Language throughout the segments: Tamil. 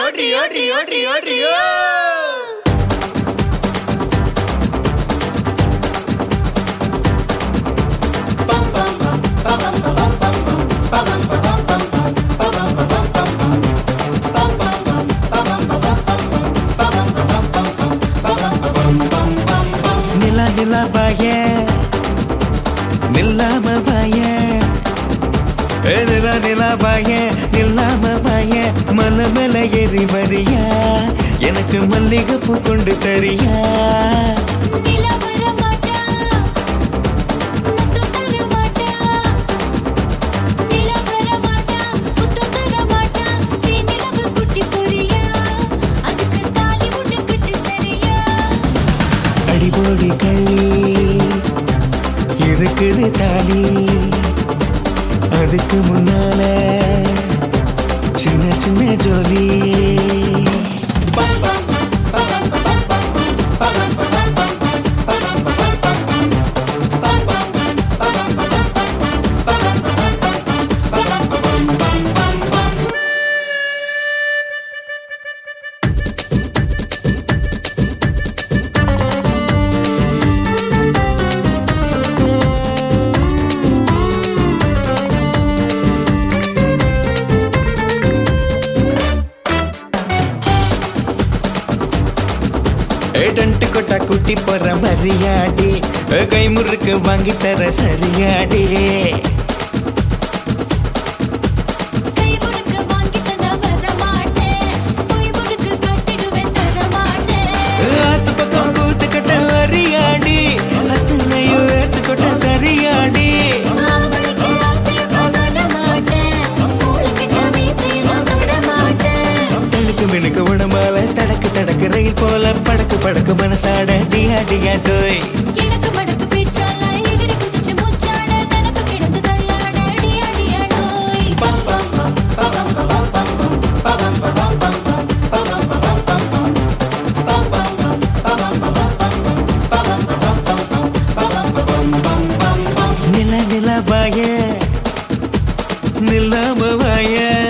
ஓட்ரி ஓட்ரி ஓட்ரி ஓட்ரி ஓ நிலா நிலா பாய நில்லாம பாய ஏ நிலா நிலா பாய நில்லாம பாய மலை மேல ஏறி வரியா எனக்கு மல்லிகைப்பூ கொண்டு தரியா நிலா வர மாட்டா முத்து தர மாட்டா நிலா வர மாட்டா முத்து தர மாட்டா நீ நிலவு குட்டி பொரியா அதுக்கு தாலி முட்டு கட்டு சரியா அடிபோடி கள்ளி இருக்குது தாலி அதுக்கு முன்னால சின்ன சின்ன ஜோலி டன்ட்டு கொட்டா குட்டி போற மரியாடி கை முறுக்கு வாங்கி தர சரியாடி கை முறுக்கு வாங்கி தந்தா வர மாட்டேன் பொய் முறுக்கு கட்டிடுவேன் தர மாட்டேன் ஆத்து பக்கம் கூத்து கட்ட வரியாடி அத்தனையும் ஏத்து கொட்ட தரியாடி ஆவலுக்கு ஆசை பண்ண மாட்டேன் மூளைக்கிட்ட மீசையை நான் தொட மாட்டேன் தடுக்கு மினுக்கு உடம்பால தடக்கு தடக்கு ரயில் போல படக்கு படக்கு மனசாட டியா டியா டோய் எனக்கு மடக்கு பேச்சால எகிரி குதிச்சு மூச்சாட தனக்கு கிடந்து தள்ளாட அடி அடி அடோய் நில நில பாய நில்லாம வாய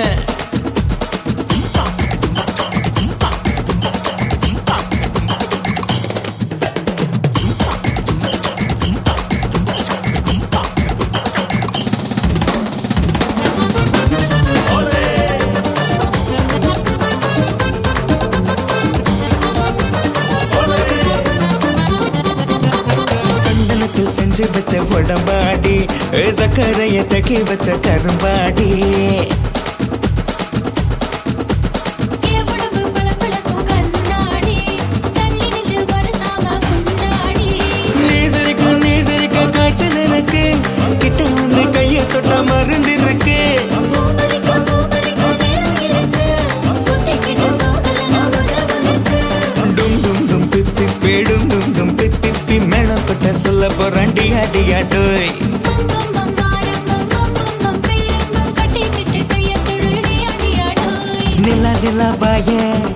சந்தனத்தில் செஞ்சு வச்ச உடம்பாடி சக்கரைய தக்கி வச்ச கரும்பாடி என் உடம்பு பளபளக்கும் கண்ணாடி தள்ளி நில்லு வரசாம முன்னாடி நீ சிரிக்கும் நீ சிரிக்க காய்ச்சல் எனக்கு கிட்ட வந்து கைய தொட்ட மருந்து இருக்கு பூமரிக்க பூமரிக்க நேரம் இருக்கு குத்திக்கிட்டு போகல நான் உறவுக்கு டும் டும் டும் பிப்பி பேடும் டும் டும் பிப்பி பி மேளம் கொட்ட சொல்ல போறான் டியா டியா டோய் பம் பம் பம் மாரம் பம் பம் பம் பம் பேரன்பம் கட்டிக்கிட்டு கையை தொடுடி அடி அடோய் நிலா நிலா பாய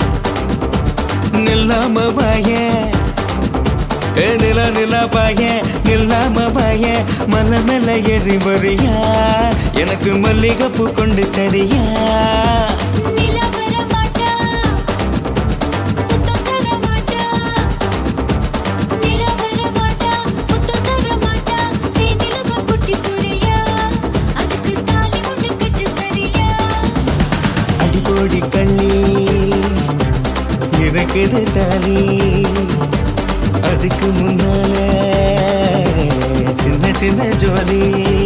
நில்லாம பாய ஏ நிலா நிலா பாய நில்லாம பாய மலை மேல ஏறி வரியா எனக்கு மல்லிகைப்பூ கொண்டு தரியா நிலா வர மாட்டா முத்தம் தர மாட்டா நிலா வர மாட்டா முத்தம் தர மாட்டா நீ நிலவு குட்டி புரியா அதுக்கு தாலி முட்டு கட்டு சரியா அடிபோடி கள்ளி இருக்குது தாலி அதுக்கு முன்னால சின்ன சின்ன ஜோலி